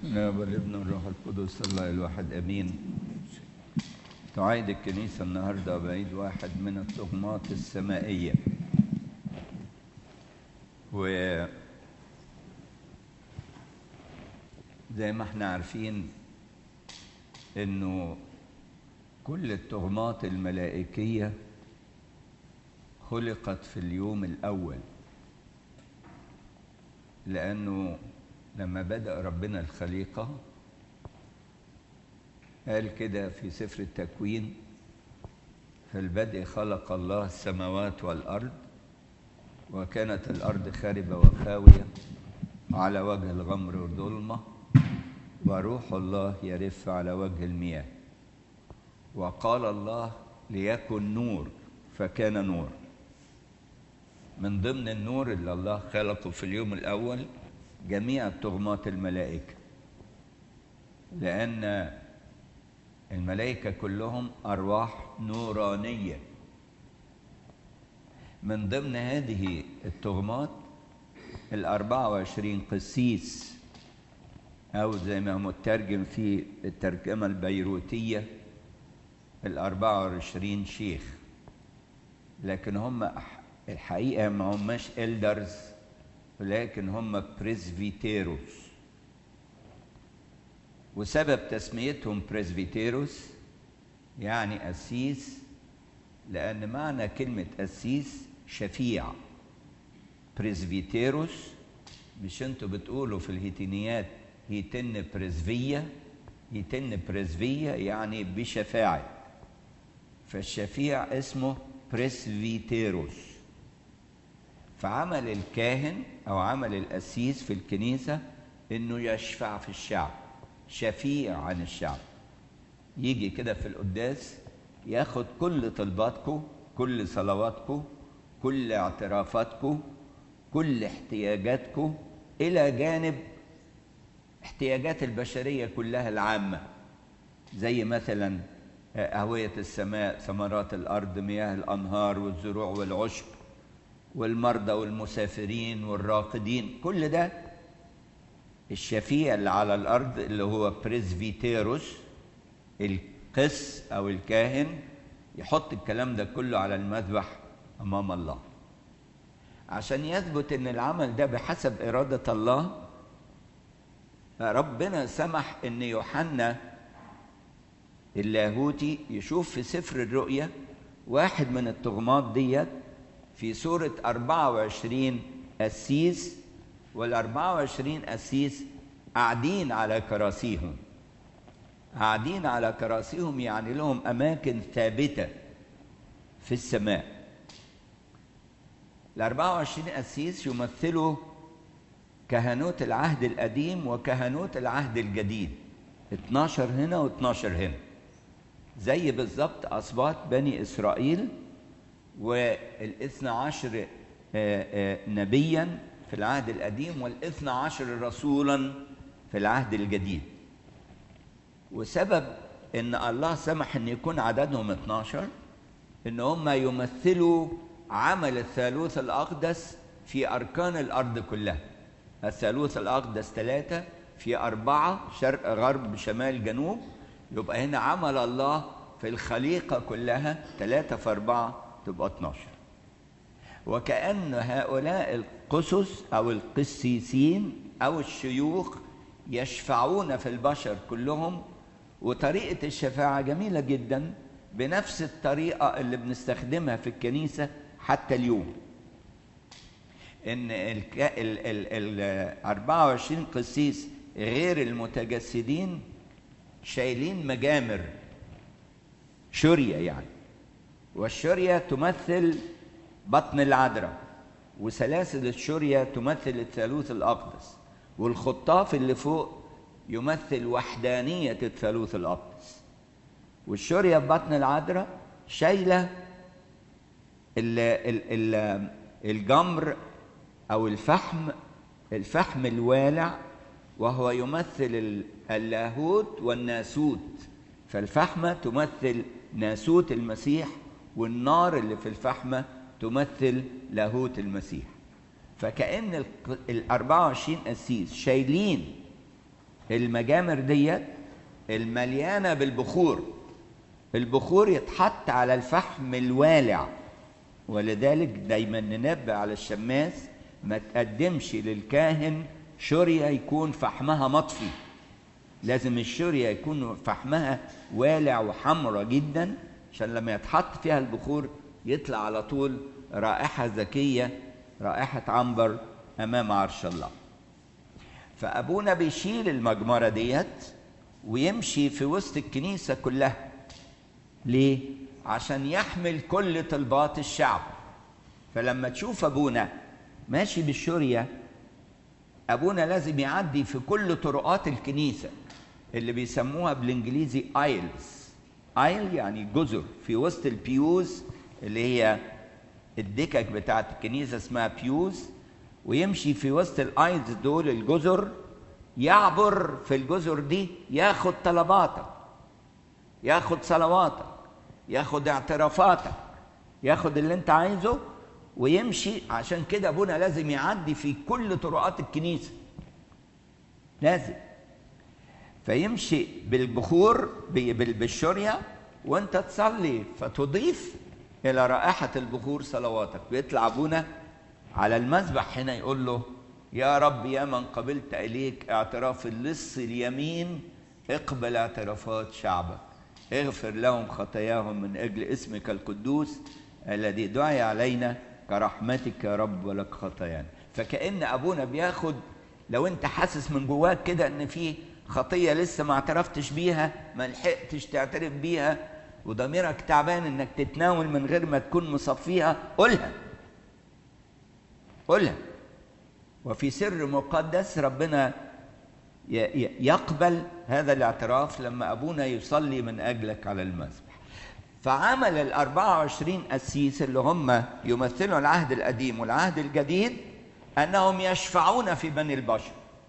نعم الابن والروح القدس الله الواحد امين تعايد الكنيسه النهارده بعيد واحد من التهمات السمائيه و زي ما احنا عارفين انه كل التهمات الملائكيه خلقت في اليوم الاول لانه لما بدأ ربنا الخليقة قال كده في سفر التكوين في البدء خلق الله السماوات والأرض وكانت الأرض خاربة وخاوية على وجه الغمر والظلمة وروح الله يرف على وجه المياه وقال الله ليكن نور فكان نور من ضمن النور اللي الله خلقه في اليوم الأول جميع تهمات الملائكة لأن الملائكة كلهم أرواح نورانية من ضمن هذه التهمات الأربعة وعشرين قسيس أو زي ما هو مترجم في الترجمة البيروتية الأربعة وعشرين شيخ لكن هم الحقيقة ما هماش إلدرز ولكن هم بريسفيتيروس وسبب تسميتهم بريسفيتيروس يعني قسيس لأن معنى كلمة قسيس شفيع بريسفيتيروس مش انتوا بتقولوا في الهيتينيات هيتن بريسفية هيتن بريسفية يعني بشفاعة فالشفيع اسمه بريسفيتيروس فعمل الكاهن او عمل القسيس في الكنيسه انه يشفع في الشعب شفيع عن الشعب يجي كده في القداس ياخد كل طلباتكم كل صلواتكم كل اعترافاتكم كل احتياجاتكم الى جانب احتياجات البشريه كلها العامه زي مثلا اهويه السماء ثمرات الارض مياه الانهار والزروع والعشب والمرضى والمسافرين والراقدين كل ده الشفيع اللي على الارض اللي هو بريسفيتيروس القس او الكاهن يحط الكلام ده كله على المذبح امام الله عشان يثبت ان العمل ده بحسب اراده الله ربنا سمح ان يوحنا اللاهوتي يشوف في سفر الرؤيا واحد من التغمات ديت في سورة 24 قسيس وال 24 قسيس قاعدين على كراسيهم قاعدين على كراسيهم يعني لهم أماكن ثابتة في السماء ال 24 قسيس يمثلوا كهنوت العهد القديم وكهنوت العهد الجديد 12 هنا و12 هنا زي بالظبط أسباط بني إسرائيل والاثنى عشر نبيا في العهد القديم والاثنى عشر رسولا في العهد الجديد وسبب ان الله سمح ان يكون عددهم 12 ان هم يمثلوا عمل الثالوث الاقدس في اركان الارض كلها الثالوث الاقدس ثلاثه في اربعه شرق غرب شمال جنوب يبقى هنا عمل الله في الخليقه كلها ثلاثه في اربعه تبقى 12 وكأن هؤلاء القسس أو القسيسين أو الشيوخ يشفعون في البشر كلهم وطريقة الشفاعة جميلة جدا بنفس الطريقة اللي بنستخدمها في الكنيسة حتى اليوم إن ال ال ال 24 قسيس غير المتجسدين شايلين مجامر شرية يعني والشرية تمثل بطن العذراء وسلاسل الشرية تمثل الثالوث الأقدس والخطاف اللي فوق يمثل وحدانية الثالوث الأقدس والشرية ببطن العذراء شايلة ال ال ال الجمر أو الفحم الفحم الوالع وهو يمثل اللاهوت والناسوت فالفحمة تمثل ناسوت المسيح والنار اللي في الفحمة تمثل لاهوت المسيح فكأن ال 24 قسيس شايلين المجامر ديت المليانه بالبخور البخور يتحط على الفحم الوالع ولذلك دايما ننبه على الشماس ما تقدمش للكاهن شورية يكون فحمها مطفي لازم الشورية يكون فحمها والع وحمرة جدا عشان لما يتحط فيها البخور يطلع على طول رائحة ذكية رائحة عنبر أمام عرش الله فأبونا بيشيل المجمرة ديت ويمشي في وسط الكنيسة كلها ليه؟ عشان يحمل كل طلبات الشعب فلما تشوف أبونا ماشي بالشورية أبونا لازم يعدي في كل طرقات الكنيسة اللي بيسموها بالإنجليزي ايلز ايل يعني جزر في وسط البيوز اللي هي الدكك بتاعت الكنيسة اسمها بيوز ويمشي في وسط الايلز دول الجزر يعبر في الجزر دي ياخد طلباتك ياخد صلواتك ياخد اعترافاتك ياخد اللي انت عايزه ويمشي عشان كده ابونا لازم يعدي في كل طرقات الكنيسه لازم فيمشي بالبخور بالشوريه وانت تصلي فتضيف الى رائحه البخور صلواتك بيطلع ابونا على المذبح هنا يقول له يا رب يا من قبلت اليك اعتراف اللص اليمين اقبل اعترافات شعبك اغفر لهم خطاياهم من اجل اسمك القدوس الذي دعي علينا كرحمتك يا رب ولك خطايانا فكأن ابونا بياخد لو انت حاسس من جواك كده ان في خطيه لسه ما اعترفتش بيها ما لحقتش تعترف بيها وضميرك تعبان انك تتناول من غير ما تكون مصفيها قولها قولها وفي سر مقدس ربنا يقبل هذا الاعتراف لما ابونا يصلي من اجلك على المذبح فعمل ال 24 قسيس اللي هم يمثلوا العهد القديم والعهد الجديد انهم يشفعون في بني البشر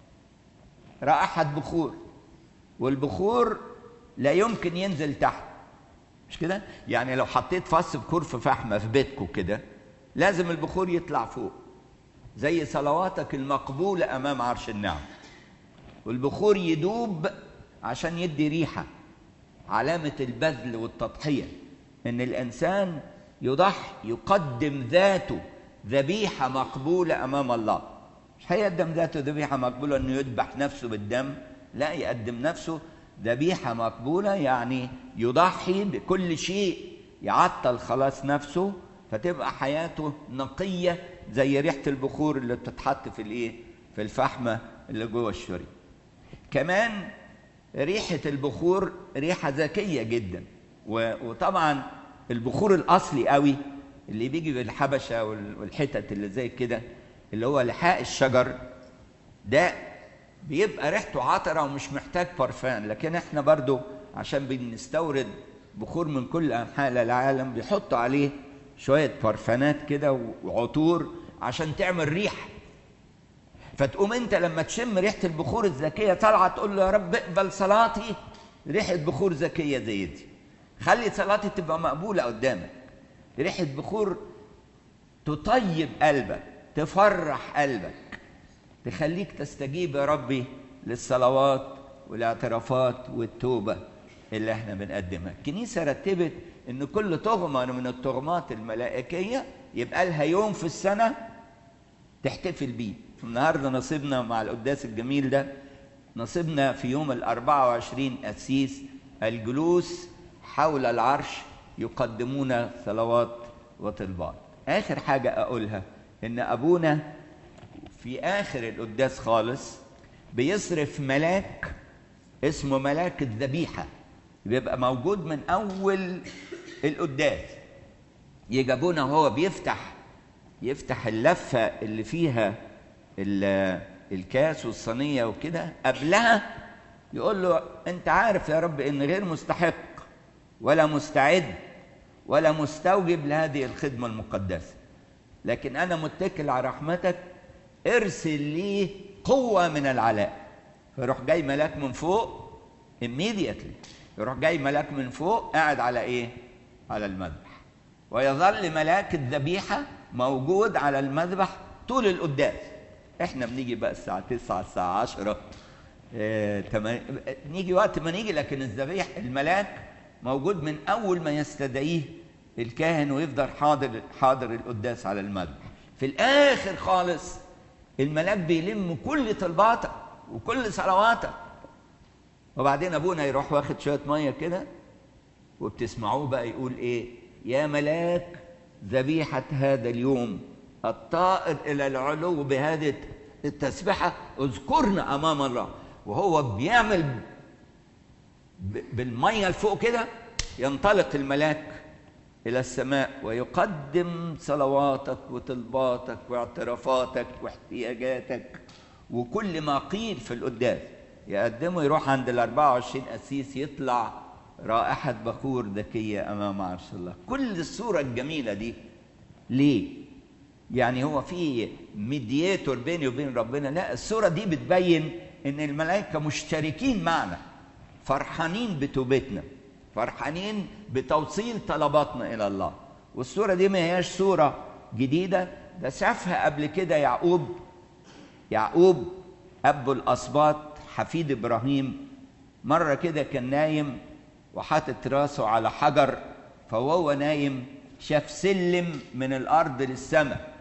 رائحة بخور والبخور لا يمكن ينزل تحت مش كده؟ يعني لو حطيت فص بخور في فحمة في بيتكم كده لازم البخور يطلع فوق زي صلواتك المقبولة أمام عرش النعم والبخور يدوب عشان يدي ريحة علامة البذل والتضحية إن الإنسان يضحي يقدم ذاته ذبيحة مقبولة أمام الله مش هيقدم ذاته ذبيحة مقبولة إنه يذبح نفسه بالدم لا يقدم نفسه ذبيحة مقبولة يعني يضحي بكل شيء يعطل خلاص نفسه فتبقى حياته نقية زي ريحة البخور اللي بتتحط في الايه؟ في الفحمة اللي جوه الشري. كمان ريحة البخور ريحة ذكية جدا وطبعا البخور الأصلي قوي اللي بيجي بالحبشة والحتت اللي زي كده اللي هو لحاء الشجر ده بيبقى ريحته عطرة ومش محتاج برفان لكن احنا برضو عشان بنستورد بخور من كل أنحاء العالم بيحطوا عليه شوية برفانات كده وعطور عشان تعمل ريحة فتقوم انت لما تشم ريحة البخور الذكية طالعة تقول له يا رب اقبل صلاتي ريحة بخور ذكية زي دي خلي صلاتي تبقى مقبولة قدامك ريحة بخور تطيب قلبك تفرح قلبك تخليك تستجيب يا ربي للصلوات والاعترافات والتوبة اللي احنا بنقدمها الكنيسة رتبت ان كل تغمة من التغمات الملائكية يبقى لها يوم في السنة تحتفل بيه النهاردة نصيبنا مع القداس الجميل ده نصيبنا في يوم الأربعة وعشرين أسيس الجلوس حول العرش يقدمون صلوات وطلبات آخر حاجة أقولها إن أبونا في آخر القداس خالص بيصرف ملاك اسمه ملاك الذبيحة بيبقى موجود من أول القداس يجي أبونا وهو بيفتح يفتح اللفة اللي فيها الكاس والصينية وكده قبلها يقول له أنت عارف يا رب إن غير مستحق ولا مستعد ولا مستوجب لهذه الخدمة المقدسة لكن أنا متكل على رحمتك ارسل لي قوة من العلاء فيروح جاي ملاك من فوق immediately يروح جاي ملاك من فوق قاعد على ايه؟ على المذبح ويظل ملاك الذبيحة موجود على المذبح طول القداس احنا بنيجي بقى الساعة 9 الساعة 10 آه، تما- نيجي وقت ما نيجي لكن الذبيح الملاك موجود من اول ما يستدعيه الكاهن ويفضل حاضر حاضر القداس على المذبح في الاخر خالص الملاك بيلم كل طلباتك وكل صلواتك وبعدين ابونا يروح واخد شويه ميه كده وبتسمعوه بقى يقول ايه يا ملاك ذبيحه هذا اليوم الطائر الى العلو بهذه التسبحه اذكرنا امام الله وهو بيعمل ب- بالميه لفوق كده ينطلق الملاك الى السماء ويقدم صلواتك وطلباتك واعترافاتك واحتياجاتك وكل ما قيل في القداس يقدمه يروح عند ال 24 قسيس يطلع رائحة بخور ذكية أمام عرش الله كل الصورة الجميلة دي ليه؟ يعني هو في ميدياتور بيني وبين ربنا لا الصورة دي بتبين إن الملائكة مشتركين معنا فرحانين بتوبتنا فرحانين بتوصيل طلباتنا إلى الله والصورة دي ما هياش صورة جديدة ده شافها قبل كده يعقوب يعقوب أبو الأسباط حفيد إبراهيم مرة كده كان نايم وحاطط راسه على حجر فوهو نايم شاف سلم من الأرض للسماء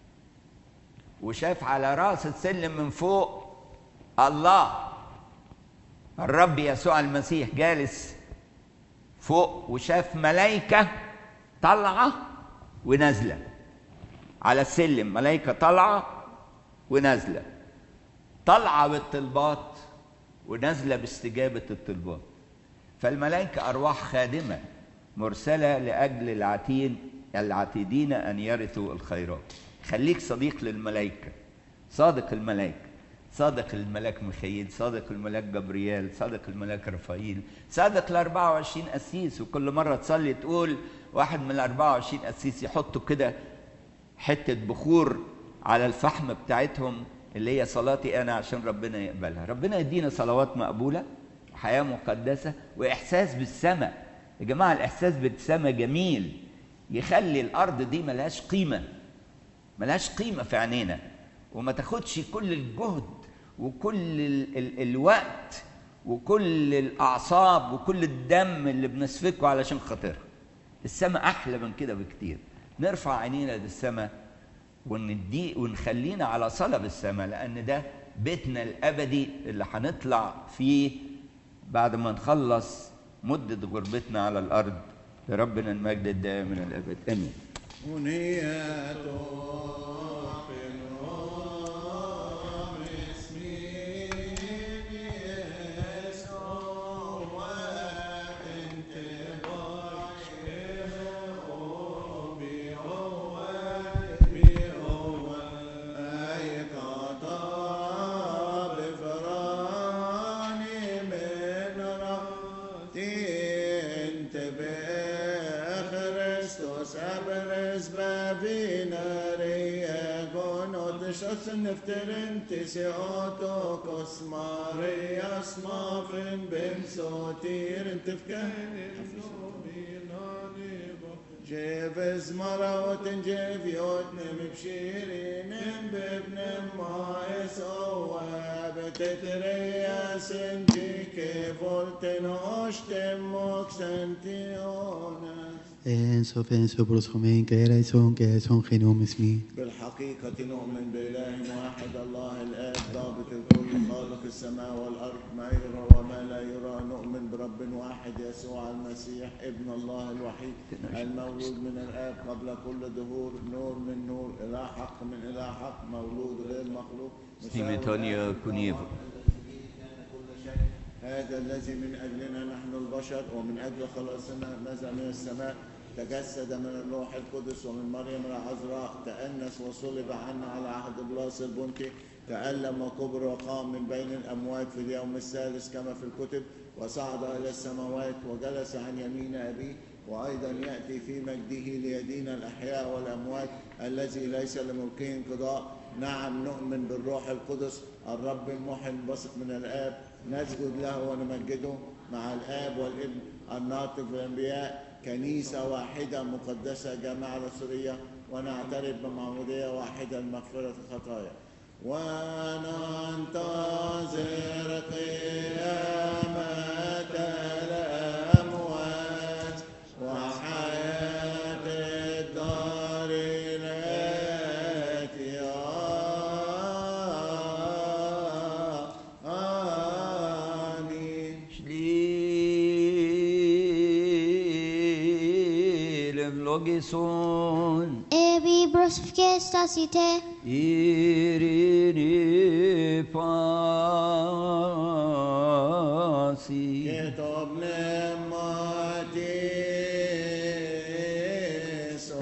وشاف على راس السلم من فوق الله الرب يسوع المسيح جالس فوق وشاف ملائكة طالعة ونازلة على السلم ملائكة طالعة ونازلة طالعة بالطلبات ونازلة باستجابة الطلبات فالملائكة أرواح خادمة مرسلة لأجل العتين العتيدين أن يرثوا الخيرات خليك صديق للملائكة صادق الملائكة صادق الملاك ميخائيل صادق الملاك جبريال صادق الملاك رفائيل صادق ال 24 قسيس وكل مرة تصلي تقول واحد من ال 24 قسيس يحطوا كده حتة بخور على الفحم بتاعتهم اللي هي صلاتي أنا عشان ربنا يقبلها ربنا يدينا صلوات مقبولة حياة مقدسة وإحساس بالسماء يا جماعة الإحساس بالسماء جميل يخلي الأرض دي ملهاش قيمة ملهاش قيمة في عينينا وما تاخدش كل الجهد وكل ال ال الوقت وكل الأعصاب وكل الدم اللي بنسفكه علشان خاطرها السماء أحلى من كده بكتير نرفع عينينا للسماء وندي ونخلينا على صلب السماء لأن ده بيتنا الأبدي اللي هنطلع فيه بعد ما نخلص مدة غربتنا على الأرض لربنا المجد الدائم من الأبد آمين أنية في النور اسمي يسوع وأنت بشره بقوة بقوة أي قطع بفراني من رأتي انت بخريستوس أبرز بفيناريا قنوت شخص نفتر انت سيوتو كوسماريا سمافن بن سوتير انت فكهن جيفز مروت جيف يوتنم بشيرين بابن مايس بتتريا سنتي كيفولتن اوشتم موكسنتيونس Enso penso proschomen que era son que son genome اسمي بالحقيقة نؤمن بإله واحد الله الآب ضابط الكل خالق السماء والأرض ما يرى وما لا يرى نؤمن برب واحد يسوع المسيح ابن الله الوحيد المولود من الآب قبل كل ظهور نور من نور إله حق من إله حق مولود غير مخلوق مساوي سيميتونيو الآب كونيفو. كان كل شيء هذا الذي من أجلنا نحن البشر ومن أجل خلاصنا نزل من السماء تجسد من الروح القدس ومن مريم العذراء تأنس وصلب عنا على عهد بلاس البنطي تألم وكبر وقام من بين الأموات في اليوم الثالث كما في الكتب وصعد إلى السماوات وجلس عن يمين أبيه وأيضا يأتي في مجده ليدين الأحياء والأموات الذي ليس لملكه انقضاء نعم نؤمن بالروح القدس الرب المحي البسط من الآب نسجد له ونمجده مع الآب والابن الناطق بالأنبياء كنيسة واحدة مقدسة جامعة رسولية ونعترف بمعمودية واحدة لمغفرة الخطايا وننتظر قيامة الأموات وحياة الدار الآتية آمين Sliv logison Ebi brosfkestasite, irini pasi Keto